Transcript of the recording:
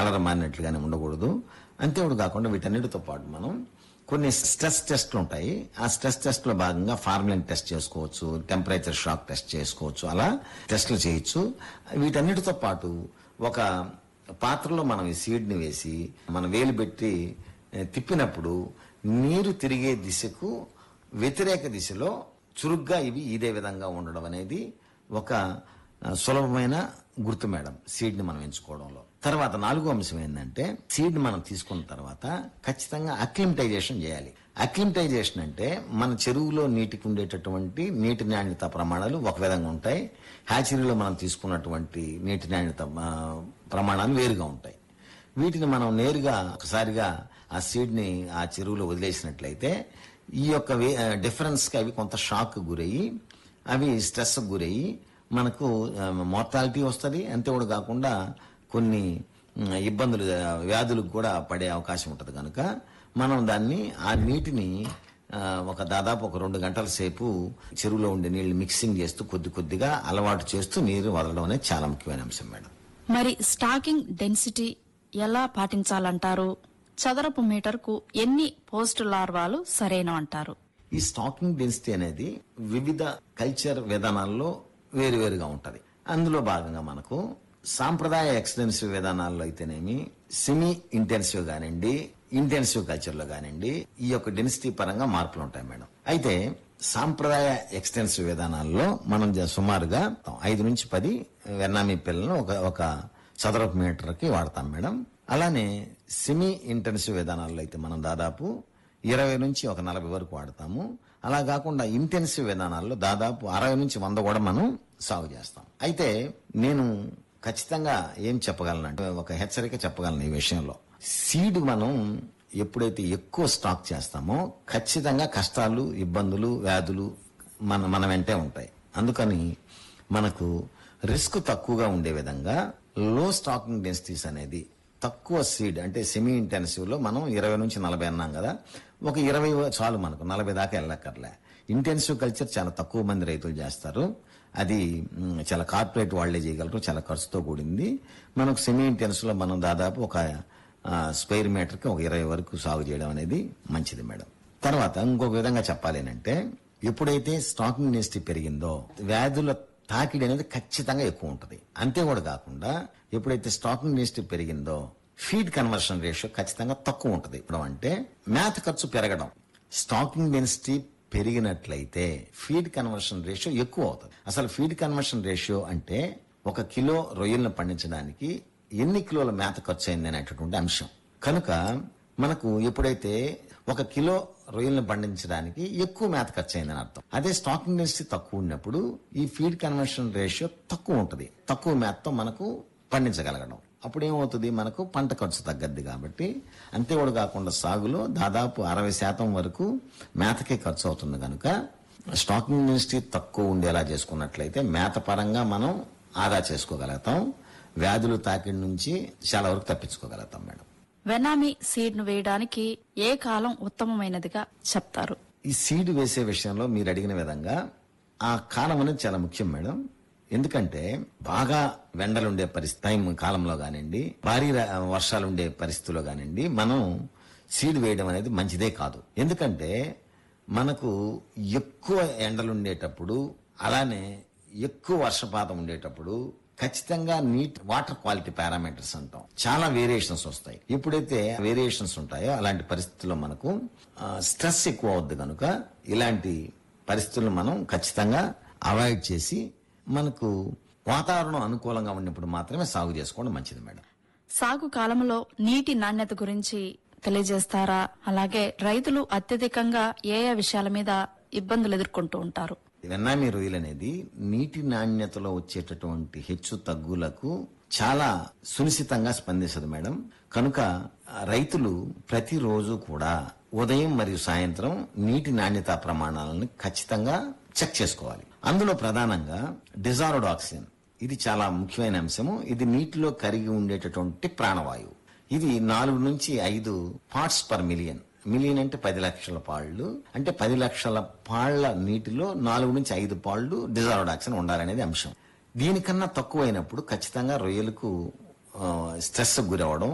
colour మారినట్లుగానే ఉండకూడదు అంతేకాదు కాకుండా వీటన్నిటితో పాటు మనం కొన్ని స్ట్రెస్ టెస్ట్లు ఉంటాయి ఆ స్ట్రెస్ టెస్ట్ లో భాగంగా ఫార్మలిన్ టెస్ట్ చేసుకోవచ్చు టెంపరేచర్ షాక్ టెస్ట్ చేసుకోవచ్చు అలా టెస్ట్లు చేయొచ్చు వీటన్నిటితో పాటు ఒక పాత్రలో మనం ఈ సీడ్ ని వేసి మన వేలు పెట్టి ఏ, తిప్పినప్పుడు నీరు తిరిగే దిశకు వ్యతిరేక దిశలో చురుగ్గా ఇవి ఇదే విధంగా ఉండడం అనేది ఒక ఆ, సులభమైన గుర్తు మేడం సీడ్ ని మనం ఎంచుకోవడంలో తర్వాత నాలుగో అంశం ఏంటంటే సీడ్ ని మనం తీసుకున్న తర్వాత ఖచ్చితంగా అక్లిమటైజేషన్ చేయాలి అక్లిమటైజేషన్ అంటే మన చెరువులో నీటికి ఉండేటటువంటి నీటి నాణ్యత ప్రమాణాలు ఒక విధంగా ఉంటాయి హ్యాచరీలో మనం తీసుకున్నటువంటి నీటి నాణ్యత ఆ, ప్రమాణాలు వేరుగా ఉంటాయి వీటిని మనం నేరుగా ఒకసారిగా ఆ సీడ్ ని ఆ చెరువులో వదిలేసినట్లయితే ఈ యొక్క డిఫరెన్స్ కి అవి కొంత షాక్ గురయ్యి అవి స్ట్రెస్ గురయ్యి మనకు మోర్టాలిటీ వస్తుంది అంతే కూడా కాకుండా కొన్ని ఉమ్, ఇబ్బందులు ఆ, వ్యాధులకు కూడా పడే అవకాశం ఉంటుంది కనుక మనం దాన్ని ఆ నీటిని ఆ, ఒక దాదాపు ఒక రెండు గంటల సేపు చెరువులో ఉండే నీళ్లు మిక్సింగ్ చేస్తూ కొద్ది కొద్దిగా అలవాటు చేస్తూ నీరు వదలడం అనేది చాలా ముఖ్యమైన అంశం మేడం మరి స్టాకింగ్ డెన్సిటీ ఎలా పాటించాలంటారు చదరపు మీటర్కు ఎన్ని పోస్ట్ లార్వాలు సరైనవంటారు ఈ స్టాకింగ్ డెన్సిటీ అనేది వివిధ కల్చర్ విధానాల్లో వేరువేరుగా ఉంటది అందులో భాగంగా మనకు సాంప్రదాయ ఎక్స్టెన్సివ్ విధానాల్లో అయితేనేమి సెమీ ఇంటెన్సివ్ కానివ్వండి ఇంటెన్సివ్ కల్చర్ లో కానివ్వండి ఈ యొక్క డెన్సిటీ పరంగా మార్పులు ఉంటాయి మేడం అయితే సాంప్రదాయ ఎక్స్టెన్సివ్ విధానాల్లో మనం జ- సుమారుగా ఐదు నుంచి పది వెన్నామీ పిల్లలను ఒక ఒక చదరపు మీటర్కి వాడతాం మేడం అలానే సెమీ ఇంటెన్సివ్ విధానాల్లో అయితే మనం దాదాపు ఇరవై నుంచి ఒక నలభై వరకు వాడతాము అలా కాకుండా ఇంటెన్సివ్ విధానాల్లో దాదాపు అరవై నుంచి వంద కూడా మనం సాగు చేస్తాం అయితే నేను ఖచ్చితంగా ఏం చెప్పగలనంటే ఒక హెచ్చరిక చెప్పగలను ఈ విషయంలో సీడ్ మనం ఎప్పుడైతే ఎక్కువ స్టాక్ చేస్తామో ఖచ్చితంగా కష్టాలు ఇబ్బందులు వ్యాధులు మన మన వెంటే ఉంటాయి అందుకని మనకు రిస్క్ తక్కువగా ఉండే విధంగా లో స్టాకింగ్ డెన్సిటీస్ అనేది తక్కువ సీడ్ అంటే సెమీ ఇంటెన్సివ్ లో మనం ఇరవై నుంచి నలభై అన్నాం కదా ఒక ఇరవై చాలు మనకు నలభై దాకా వెళ్ళక్కర్లే ఇంటెన్సివ్ కల్చర్ చాలా తక్కువ మంది రైతులు చేస్తారు అది మ్, చాలా కార్పొరేట్ వాళ్లే చేయగలరు చాలా ఖర్చుతో కూడింది మనకు సెమీ ఇంటెన్సివ్ లో మనం దాదాపు ఒక స్క్వేర్ మీటర్ కి ఒక ఇరవై వరకు సాగు చేయడం అనేది మంచిది మేడం తర్వాత ఇంకొక విధంగా చెప్పాలేనంటే ఎప్పుడైతే స్టాకింగ్ డెన్సిటీ పెరిగిందో వ్యాధుల తాకిడి అనేది ఖచ్చితంగా ఎక్కువ ఉంటుంది అంతే కూడా కాకుండా ఎప్పుడైతే స్టాకింగ్ డెన్సిటీ పెరిగిందో ఫీడ్ కన్వర్షన్ రేషియో ఖచ్చితంగా తక్కువ ఉంటుంది ఇప్పుడు అంటే మేత ఖర్చు పెరగడం స్టాకింగ్ డెన్సిటీ పెరిగినట్లయితే ఫీడ్ కన్వర్షన్ రేషియో ఎక్కువ అవుతుంది అసలు ఫీడ్ కన్వర్షన్ రేషియో అంటే ఒక కిలో రొయ్యలను పండించడానికి ఎన్ని కిలోల మేత ఖర్చు అయింది అనేటటువంటి అంశం కనుక మనకు ఎప్పుడైతే ఒక కిలో రొయ్యలను పండించడానికి ఎక్కువ మేత ఖర్చు అయిందని అర్థం అదే స్టాకింగ్ డెన్సిటీ తక్కువ ఉన్నప్పుడు ఈ ఫీడ్ కన్వర్షన్ రేషియో తక్కువ ఉంటుంది తక్కువ మేతతో మనకు పండించగలగడం అప్పుడు ఏమవుతుంది మనకు పంట ఖర్చు తగ్గద్ది కాబట్టి అంతే కూడా కాకుండా సాగులో దాదాపు అరవై శాతం వరకు మేతకే ఖర్చు అవుతుంది కనుక స్టాకింగ్ డెన్సిటీ తక్కువ ఉండేలా చేసుకున్నట్లయితే మేత పరంగా మనం ఆదా చేసుకోగలుగుతాం వ్యాధులు తాకిడి నుంచి చాలా వరకు తప్పించుకోగలుగుతాం మేడం వెనామీ సీడ్ ను వేయడానికి ఏ కాలం ఉత్తమమైనదిగా చెప్తారు ఈ సీడ్ వేసే విషయంలో మీరు అడిగిన విధంగా ఆ కాలం అనేది చాలా ముఖ్యం మేడం ఎందుకంటే బాగా వెండలుండే పరిస్థితి టైం కాలంలో కానివ్వండి భారీ ర- వర్షాలు ఉండే పరిస్థితుల్లో కానివ్వండి మనం సీడ్ వేయడం అనేది మంచిదే కాదు ఎందుకంటే మనకు ఎక్కువ ఎండలు ఉండేటప్పుడు అలానే ఎక్కువ వర్షపాతం ఉండేటప్పుడు ఖచ్చితంగా నీట్ వాటర్ క్వాలిటీ పారామీటర్స్ అంటాం చాలా వేరియేషన్స్ వస్తాయి ఎప్పుడైతే వేరియేషన్స్ ఉంటాయో అలాంటి పరిస్థితుల్లో మనకు స్ట్రెస్ ఎక్కువ అవుద్ది కనుక ఇలాంటి పరిస్థితులను మనం ఖచ్చితంగా అవాయిడ్ చేసి మనకు వాతావరణం అనుకూలంగా ఉన్నప్పుడు మాత్రమే సాగు చేసుకోవడం మంచిది మేడం సాగు కాలంలో నీటి నాణ్యత గురించి తెలియజేస్తారా అలాగే రైతులు అత్యధికంగా ఏ ఏ విషయాల మీద ఇబ్బందులు ఎదుర్కొంటూ ఉంటారు వెన్నామి రొయ్యలు అనేది నీటి నాణ్యతలో వచ్చేటటువంటి హెచ్చు తగ్గులకు చాలా సునిశ్చితంగా స్పందిస్తుంది మేడం కనుక ఆ, రైతులు ప్రతిరోజు కూడా ఉదయం మరియు సాయంత్రం నీటి నాణ్యత ప్రమాణాలను ఖచ్చితంగా చెక్ చేసుకోవాలి అందులో ప్రధానంగా డిజాల్వ్డ్ ఆక్సిజన్ ఇది చాలా ముఖ్యమైన అంశము ఇది నీటిలో కరిగి ఉండేటటువంటి ప్రాణవాయువు ఇది నాలుగు నుంచి ఐదు పార్ట్స్ పర్ మిలియన్ మిలియన్ అంటే పది లక్షల పాళ్ళు అంటే పది లక్షల పాళ్ల నీటిలో నాలుగు నుంచి ఐదు పాళ్ళు డిజాల్వ్డ్ ఆక్సిజన్ ఉండాలనేది అంశం దీనికన్నా తక్కువైనప్పుడు ఖచ్చితంగా రొయ్యలకు ఆ, స్ట్రెస్ గురవడం